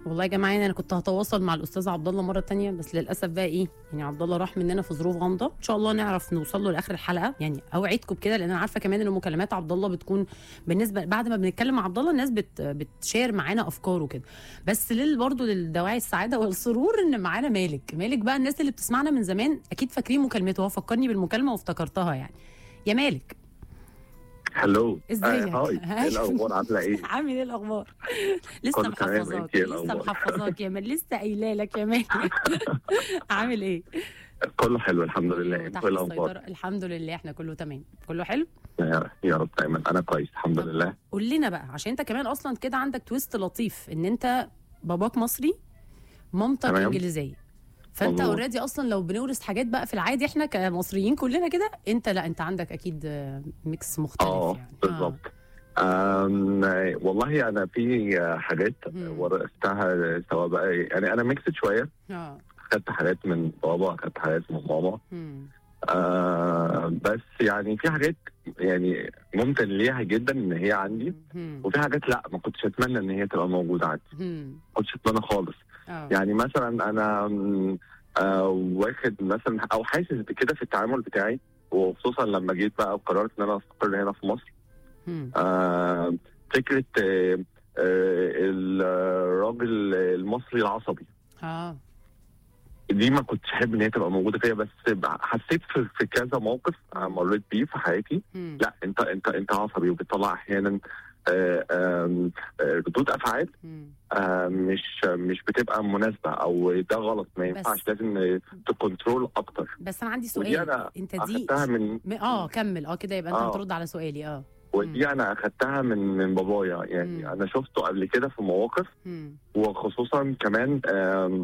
والله يا جماعه يعني انا كنت هتواصل مع الاستاذ عبد الله مره تانية بس للاسف بقى ايه يعني عبد الله راح مننا في ظروف غامضه ان شاء الله نعرف نوصل له لاخر الحلقه يعني اوعدكم بكده لان انا عارفه كمان ان مكالمات عبد الله بتكون بالنسبه بعد ما بنتكلم مع عبد الله الناس بت بتشير معانا افكاره كده بس لل برضه للدواعي السعاده والسرور ان معانا مالك مالك بقى الناس اللي بتسمعنا من زمان اكيد فاكرين مكالمته هو فكرني بالمكالمه وافتكرتها يعني يا مالك هلو ازيك؟ آه، هاي ايه الاخبار عامله ايه عامل ايه الاخبار؟ لسه كله تمام، محفظاك انتي ايه لسه الأخبار؟ محفظاك يا مان لسه قايله لك يا مان عامل ايه؟ كله حلو الحمد لله تحت انتوا ايه الاخبار السيطره الحمد لله احنا كله تمام كله حلو يا- يا رب دايما انا كويس الحمد طب لله قول لنا بقى عشان انت كمان اصلا كده عندك تويست لطيف ان انت باباك مصري مامتك تمام. انجليزيه فانت مظبوط. اوريدي اصلا لو بنورث حاجات بقى في العادي احنا كمصريين كلنا كده انت لا انت عندك اكيد آه، ميكس مختلف اه يعني بالظبط آم، والله انا في حاجات مم. ورثتها سواء بقى يعني انا ميكسد شويه اه اه خدت حاجات من بابا خدت حاجات من ماما مم. آه بس يعني في حاجات يعني ممكن ليها جدا ان هي عندي مم. وفي حاجات لا ما كنتش اتمنى ان هي تبقى موجوده عندي مم. ما كنتش اتمنى خالص اه يعني مثلا انا م، آه واخد مثلا او حاسس بكده في التعامل بتاعي وخصوصا لما جيت بقى وقررت ان انا استقر هنا في مصر مم. آه فكره آه آه الراجل المصري العصبي اه دي ما كنتش احب ان هي تبقى موجوده فيا بس حسيت في, في كذا موقف مريت بيه في حياتي مم. لا انت انت انت عصبي وبتطلع احيانا آه، آم، آه، ردود افعال مم. آه، مش مش بتبقى مناسبه او ده غلط ما بس- ينفعش لازم تكنترول اكتر بس انا عندي ودي سؤال انا انت دي اخدتها من م- اه كمل اه كده يبقى انت آه. هترد على سؤالي اه ودي انا اخدتها من من بابايا يعني مم. انا شفته قبل كده في مواقف مم. وخصوصا كمان آم،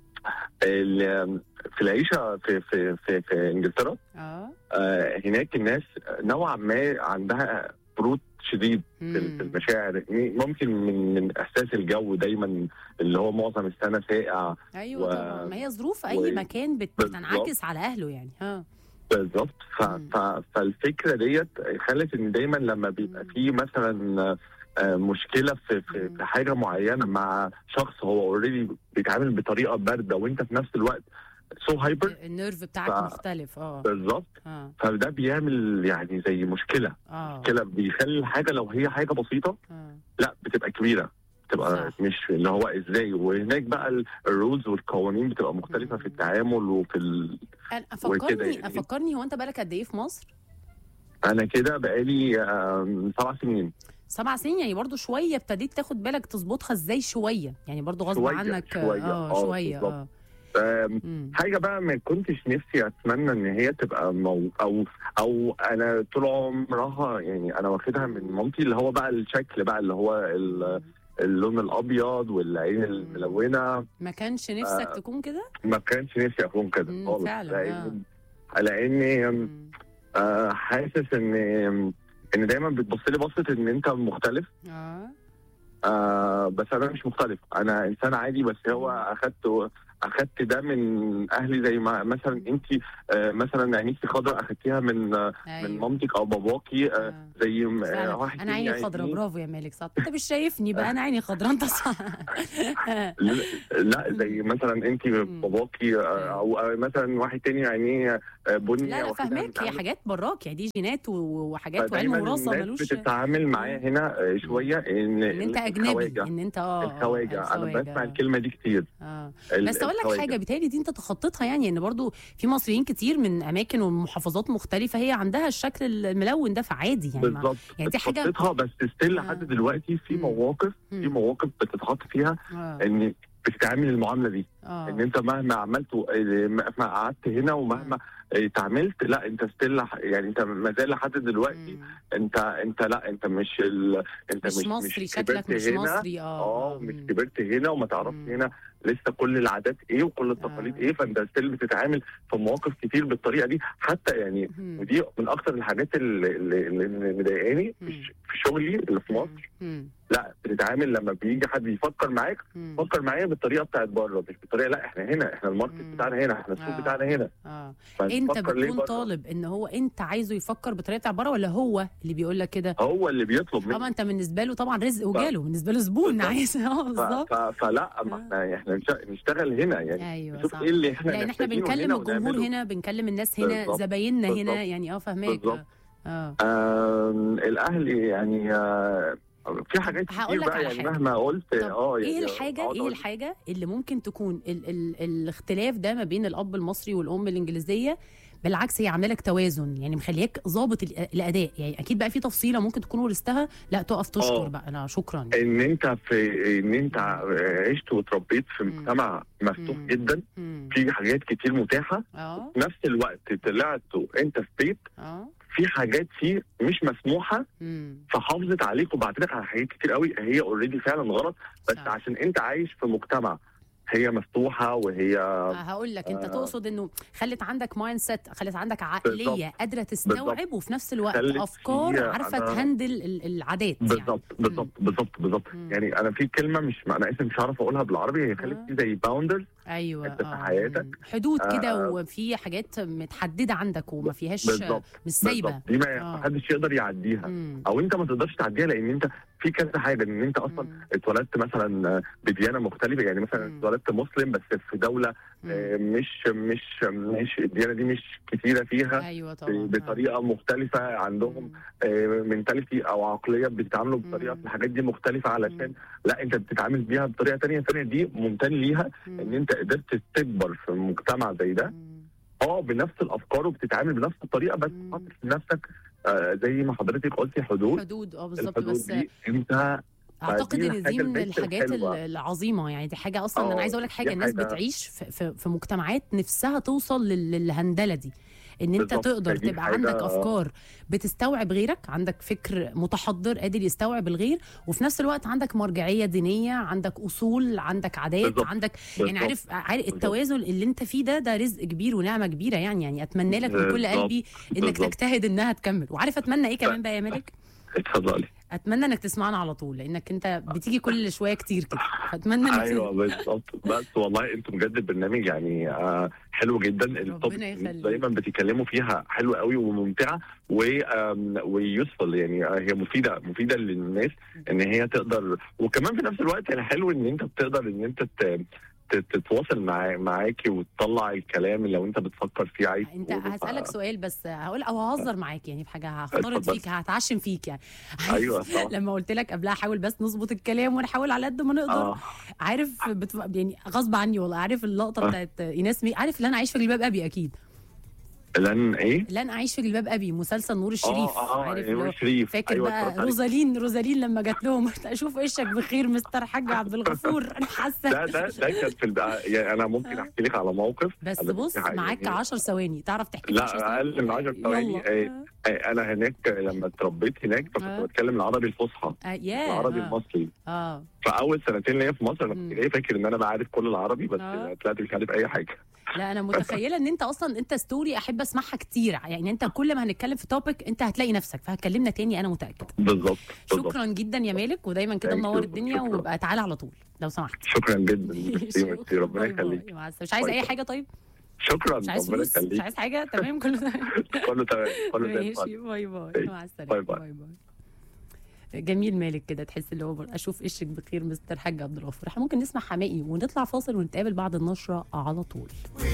ال- في العيشه في في في, في انجلترا اه آه، هناك الناس نوعا ما عندها برود شديد في مم. في المشاعر ممكن من من احساس الجو دايما اللي هو معظم السنه ساقع ايوه و- طبعا ما هي ظروف اي و- مكان بت- بالظبط. بتنعكس على اهله يعني ها بالظبط ف... مم. ف... فالفكره ديت خلت ان دايما لما بيبقى مم. في مثلا آه، مشكله في في, مم. في حاجه معينه مع شخص هو اوريدي بيتعامل بطريقه بارده وانت في نفس الوقت سو هايبر النيرف بتاعك ف- مختلف اه بالظبط اه فده بيعمل يعني زي مشكله اه مشكله بيخلي الحاجه لو هي حاجه بسيطه اه لا بتبقى كبيره بتبقى صح. مش اللي هو ازاي وهناك بقى ال- الرولز والقوانين بتبقى مختلفه في مم. التعامل وفي ال... أنا- وكده افكرني يعني. افكرني هو انت بالك قد ايه في مصر؟ انا كده بقالي آم، سبع سنين سبع سنين يعني برضو شويه ابتديت تاخد بالك تظبطها ازاي شويه يعني برضو غصب شوية، عنك شوية، اه آه، شويه بالظبط. اه آم، مم. حاجه بقى ما كنتش نفسي اتمنى ان هي تبقى مو او او انا طول عمرها يعني انا واخدها من مامتي اللي هو بقى الشكل بقى اللي هو ال- اللون الابيض والعين الملونه ما كانش نفسك آه. تكون كده؟ ما كانش نفسي اكون كده مم، خالص فعلا، لان لاني مم. آه، حاسس ان ان دايما بتبص لي بصه ان انت مختلف اه آه بس انا مش مختلف انا انسان عادي بس هو اخدت اخدت ده من اهلي زي ما مثلا انت آه مثلا عينيكي خضراء اخدتيها من آه من ايوه مامتك او باباكي آه آه. زي م- فعلا. آه واحد انا تاني عيني خضراء عينيه- برافو يا مالك صح انت مش شايفني بقى انا عيني خضراء انت صح لا- لا زي مثلا انت مم. باباكي آه او آه مثلا واحد تاني عينيه آه بني لا لا واخدها فاهماك من هي أهله. حاجات براك يعني دي جينات و- وحاجات وعلم فدايما وراثه الناس ملوش بتتعامل معايا هنا آه، شويه ان ان انت اجنبي الخواجة. ان انت اه آه، الخواجه انا الخواجة، بسمع آه. الكلمه دي كتير اه ال- بس اقول لك الخواجة. حاجه بيتهيألي دي انت تخطيتها يعني ان برضو في مصريين كتير من اماكن ومحافظات مختلفه هي عندها الشكل الملون ده فعادي يعني ما- بالظبط يعني دي حاجة- اتخطيتها بس ستيل آه. لحد دلوقتي في مم. مواقف في مم. مواقف بتتحط فيها اه ان بتتعامل المعامله دي اه ان انت مهما عملت و- مهما قعدت هنا ومهما اتعاملت لا انت ستيل يعني انت ما زال لحد دلوقتي مم. انت انت لا انت مش ال... انت مش مش مصري مش شكلك كبرت مش هنا مصري اه اه مش مم. كبرت هنا وما تعرفش مم. هنا لسه كل العادات ايه وكل التقاليد آه. ايه فانت ستيل بتتعامل في مواقف كتير بالطريقه دي حتى يعني مم. ودي من اكتر الحاجات اللي اللي, اللي مضايقاني في مم. ش- في شغلي اللي في مصر مم. لا بتتعامل لما بيجي حد يفكر معاك مم. فكر معايا بالطريقه بتاعت بره مش بالطريقه لا احنا هنا احنا الماركت مم. بتاعنا هنا احنا السوق آه. بتاعنا هنا اه فانت ايه انت بيفكر ليه بتكون بره؟ طالب ان هو انت عايزه يفكر بطريقه عباره ولا هو اللي بيقول لك كده هو اللي بيطلب طبعا مني انت بالنسبه له طبعا رزق وجاله بالنسبه له زبون بالظبط. عايز اه ف- بالظبط ف- فلا ما احنا احنا نش- نشتغل هنا يعني ايوه نشوف صح ايه اللي احنا لان احنا محتاجينه بنكلم هنا الجمهور ونعمله. هنا بنكلم الناس هنا بالظبط. زبايننا هنا بالظبط. يعني اه فاهماك بالظبط. اه آم، الاهلي يعني آه، في حاجات هقول كتير لك بقى على يعني حاجة. مهما قلت طب اه يعني ايه الحاجه أقعد ايه أقول الحاجه اللي ممكن تكون ال ال الاختلاف ده ما بين الاب المصري والام الانجليزيه بالعكس هي عامله لك توازن يعني مخلياك ظابط ال- الاداء يعني اكيد بقى في تفصيله ممكن تكون ورثتها لا تقف تشكر آه. بقى لا شكرا ان انت في ان انت عشت وتربيت في مم. مجتمع مفتوح مم. جدا مم. في حاجات كتير متاحه اه في نفس الوقت طلعت انت في بيت اه في حاجات فيه مش مسموحه مم. فحافظت عليك وبعتلك على حاجات كتير قوي هي اوريدي فعلا غلط بس صح. عشان انت عايش في مجتمع هي مفتوحه وهي هقول لك انت آه. تقصد انه خلت عندك مايند سيت خلت عندك عقليه قادره تستوعب وفي نفس الوقت خلت افكار فيها عارفه أنا- تهندل ال- العادات يعني بالظبط بالظبط بالظبط بالظبط مم. يعني انا في كلمه مش انا اسف مش عارف اقولها بالعربي هي خلت آه. في زي باوندرز ايوه أنت في آه. حياتك. مم. حدود كده آه. وفي حاجات متحدده عندك وما فيهاش بالظبط مش سايبه بالظبط دي ما آه. حدش يقدر يعديها مم. او انت ما تقدرش تعديها لان انت في كذا حاجه ان انت اصلا مم. اتولدت مثلا بديانه مختلفه يعني مثلا مم. اتولدت مسلم بس في دوله آه، مم. مش مش مش الديانه دي مش كتيره فيها ايوه ب- طبعا بطريقه مختلفه عندهم منتاليتي او عقليه بيتعاملوا بطريقه مم. في الحاجات دي مختلفه علشان مم. لا انت بتتعامل بيها بطريقه تانية تانية دي ممتن ليها مم. ان انت قدرت تكبر في مجتمع زي ده مم. اه بنفس الافكار وبتتعامل بنفس الطريقه بس مم. حاطط في نفسك آه زي ما حضرتك قلتي حدود حدود اه بالظبط الحدود بس دي انت اعتقد فدي ان دي الحاجة من البنت الحاجات الحلوة. العظيمه يعني دي حاجه اصلا آه، انا عايزه اقول لك حاجه دي الناس حاجة- بتعيش في, في, في مجتمعات نفسها توصل لل- للهندله دي ان انت بالظبط، تقدر فدي تبقى حاجة- عندك افكار بتستوعب غيرك عندك فكر متحضر قادر يستوعب الغير وفي نفس الوقت عندك مرجعيه دينيه عندك اصول عندك عادات بالظبط، عندك يعني بالظبط. عارف عارف التوازن اللي انت فيه ده ده رزق كبير ونعمه كبيره يعني يعني اتمنى لك من كل بالظبط، قلبي انك بالظبط. تجتهد انها تكمل وعارف اتمنى ايه كمان بقى يا مالك اتفضلي اتمنى انك تسمعنا على طول لانك انت بتيجي كل شويه كتير كده فاتمنى انك ايوه بالظبط بس والله انتم بجد البرنامج يعني آه حلو جدا التوبيك يخليك. دايما بتتكلموا فيها حلوه قوي وممتعه ويوسفل يعني آه، هي مفيده مفيده للناس ان هي تقدر وكمان في نفس الوقت الحلو ان انت بتقدر ان انت ت- ت- تتواصل مع معاكي وتطلع الكلام اللي لو انت بتفكر فيه عايز انت تقوله. ف- هسالك سؤال بس هقول او ههزر معاك يعني في حاجه هختلط اتفضل. فيك هتعشم فيك يعني ايوه طبعا لما قلت لك قبلها حاول بس نظبط الكلام ونحاول على قد ما نقدر اه عارف بتف... يعني غصب عني والله عارف اللقطه آه. بتاعت ايناس مي عارف لن اعيش في جلباب ابي اكيد لان ايه؟ لن اعيش في جلباب ابي مسلسل نور الشريف اه اه عارف اللي نور هو الشريف فاكر أيوة بقى اتفرجت عليه. روزالين روزالين لما جات لهم اشوف وشك بخير مستر حاج عبد الغفور انا حاسه ده ده ده كان في البقى يعني انا ممكن احكي لك على موقف بس أنا بص بحكي معاك يعني- 10 ثواني تعرف تحكي في 10 لا ثواني اقل من 10 ثواني يلا. آه، آه، انا هناك لما اتربيت هناك فكنت آه. بتكلم العربي الفصحى آه، ياه العربي آه. المصري اه فاول سنتين ليا في مصر انا مم. كنت جاي فاكر ان انا بعرف كل العربي بس آه. طلعت مش عارف اي حاجه لا انا متخيله ان انت اصلا انت ستوري احب اسمعها كتير يعني انت كل ما هنتكلم في توبيك انت هتلاقي نفسك فهتكلمنا تاني انا متاكده بالظبط بالظبط شكرا جدا يا مالك ودايما كده Thank منور you. الدنيا شكراً. وابقى تعالى على طول لو سمحت شكرا جدا ميرسي ميرسي ربنا باي باي. يخليك مع السلامة. مش عايز باي اي باي. حاجه طيب شكرا مش عايز ربنا فلوس مش يخليك عايز حاجه تمام كله تمام كله تمام كله زي ماشي الفل باي باي باي. مع السلامه باي باي. باي باي جميل مالك كده تحس اللي هو بر- اشوف وشك بخير مستر حاج عبد الغفور احنا ممكن نسمع حماقي ونطلع فاصل ونتقابل بعد النشره على طول